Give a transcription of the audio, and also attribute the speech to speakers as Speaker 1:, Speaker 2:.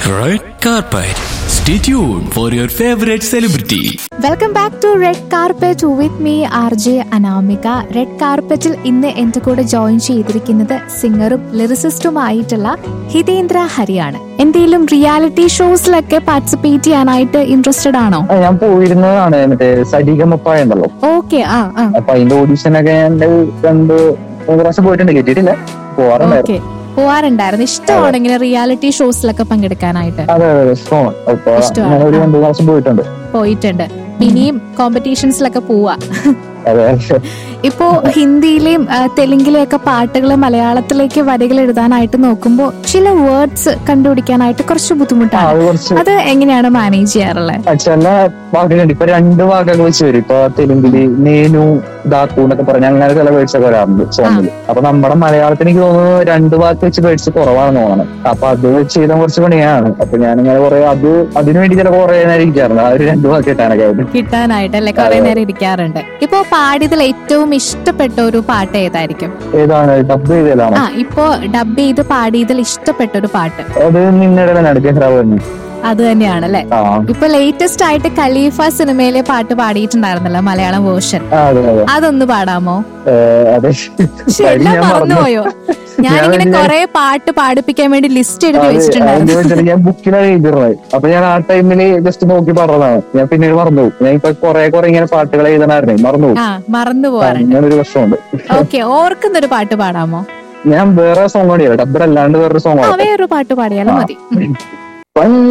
Speaker 1: Red carpet. Stay tuned for your favorite celebrity.
Speaker 2: Welcome back to red carpet with me R J Anamika red കാർപ്പറ്റിൽ ഇന്ന് എന്റെ കൂടെ join ചെയ്തിരിക്കുന്നത് സിംഗറും ലിറിസിസ്റ്റുമായിട്ടുള്ള ഹിതേന്ദ്ര ഹരിയാണ് എന്തെങ്കിലും റിയാലിറ്റി ഷോസിലൊക്കെ പാർട്ടിസിപ്പേറ്റ് ചെയ്യാനായിട്ട് ഇൻട്രസ്റ്റഡ് ആണോ
Speaker 3: ആ, ഞാൻ പോയിരുന്നതാണ് മറ്റേ സരിഗമപ്പായ ഉണ്ടല്ലോ
Speaker 2: ഓക്കെ ആ ആ
Speaker 3: അപ്പൊ അതിന്റെ ഓഡീഷനൊക്കെ ഞാൻ രണ്ട് മൂന്ന് പ്രാവശ്യം പോയിട്ടുണ്ട് കേട്ടിട്ടില്ല പോവാറുണ്ടായിരുന്നു
Speaker 2: ഓക്കെ പോവാറുണ്ടായിരുന്നു ഇഷ്ടമാണ് ഇങ്ങനെ റിയാലിറ്റി ഷോസിലൊക്കെ പങ്കെടുക്കാനായിട്ട്
Speaker 3: അതെ അതെ ഇഷ്ടമാണ് അപ്പൊ
Speaker 2: ഇഷ്ടമാണ്.
Speaker 3: ഞാൻ ഒരു രണ്ടു പ്രാവശ്യം പോയിട്ടുണ്ട്
Speaker 2: പോയിട്ടുണ്ട് ഇനിയും കോമ്പറ്റീഷൻസിലൊക്കെ പോവാ
Speaker 3: അതെ
Speaker 2: ഇപ്പോ ഹിന്ദിയിലെയും ആ, തെലുങ്കിലെയും ഒക്കെ പാട്ടുകൾ മലയാളത്തിലേക്ക് വരികൾ എഴുതാനായിട്ട് നോക്കുമ്പോൾ ചില വേർഡ്സ് കണ്ടുപിടിക്കാനായിട്ട് കുറച്ച്
Speaker 3: ആ,
Speaker 2: ബുദ്ധിമുട്ടാണ്
Speaker 3: അത് കുറച്ച്
Speaker 2: അത് എങ്ങനെയാണ് മാനേജ് ചെയ്യാറുള്ളത്
Speaker 3: ആ, ചില വാക്കുകളുണ്ട് ഇപ്പൊ രണ്ട് വാക്കൊക്കെ വെച്ച് വരും ഇപ്പൊ തെലുങ്കില് നേനു ദാക്കു എന്നൊക്കെ പറഞ്ഞ അങ്ങനെ ചില വേർഡ്സ് ഒക്കെ വരാറുണ്ട് സോങ്ങില് അപ്പൊ നമ്മുടെ മലയാളത്തിന് എനിക്ക് തോന്നുന്നു രണ്ട് വാക്ക് വെച്ച് വേർഡ്സ് കുറവാണെന്ന് തോന്നണം അപ്പൊ അത് വെച്ച് ചെയ്താൽ കുറച്ച് പണിയാണ് അപ്പൊ ഞാനിങ്ങനെ കുറെ അത് അതിനു വേണ്ടി ചില കുറെ നേരം ഇരിക്കാറുണ്ട് ആ ഒരു രണ്ട് വാക്ക് കിട്ടാനൊക്കെ ആയിട്ട്
Speaker 2: കിട്ടാനായിട്ട് അല്ലെ കുറെ നേരം ഇരിക്കാറുണ്ട് ഇപ്പൊ പാടിയതിൽ ഏറ്റവും ഇഷ്ടപ്പെട്ട ഒരു പാട്ട് ഏതായിരിക്കും
Speaker 3: ഏതാണ് ഡബ് ചെയ്തതാണ്
Speaker 2: ആ ഇപ്പോ ഡബ് ചെയ്ത് പാടിയതിൽ ഇഷ്ടപ്പെട്ട ഒരു പാട്ട്
Speaker 3: അത് നിങ്ങളുടെ തന്നെ ഗഹ്റാവ് തന്നെ
Speaker 2: അത് തന്നെയാണ് അല്ലെ
Speaker 3: ആ
Speaker 2: ഇപ്പൊ ലേറ്റസ്റ്റ് ആയിട്ട് ഖലീഫ സിനിമയിലെ പാട്ട് പാടിയിട്ടുണ്ടായിരുന്നല്ലോ മലയാളം വേർഷൻ
Speaker 3: ആ, അതെ അതെ
Speaker 2: അതൊന്ന് പാടാമോ
Speaker 3: ഏ, അതെ
Speaker 2: പക്ഷെ
Speaker 3: വരി
Speaker 2: എല്ലാം
Speaker 3: ഞാൻ മറന്നു.
Speaker 2: മറന്നുപോയോ ഞാനിങ്ങനെ
Speaker 3: ഞാൻ-
Speaker 2: കൊറേ പാട്ട് പാടിപ്പിക്കാൻ വേണ്ടി ലിസ്റ്റ് എഴുതി
Speaker 3: അത്
Speaker 2: വെച്ചിട്ടുണ്ടായിരുന്നു
Speaker 3: അതെന്താ വെച്ചാല് ഞാൻ ബുക്കിലാണ് എഴുതിയിരുന്നത് അപ്പൊ ഞാൻ ആ ടൈമില് ജസ്റ്റ് നോക്കി പറഞ്ഞതാണ് ഞാൻ പിന്നീട് മറന്നു പോകും. ഞാൻ ഇപ്പൊ കുറെ കുറെ ഇങ്ങനെ പാട്ടുകൾ എഴുതണായിരുന്നേ മറന്നു പോകും.
Speaker 2: ആ മറന്നു പോവാറുണ്ട്
Speaker 3: അങ്ങനെ ഒരു പ്രശ്നമുണ്ട്
Speaker 2: ഓക്കെ ഓർക്കുന്നൊരു പാട്ട് പാടാമോ
Speaker 3: ഞാൻ വേറെ സോങ് പാടിയല്ല ഡബ്ബർ അല്ലാണ്ട് വേറൊരു സോങ്
Speaker 2: ആ വേറൊരു പാട്ട് പാടിയാലും മതി ഉം.
Speaker 3: പാടാം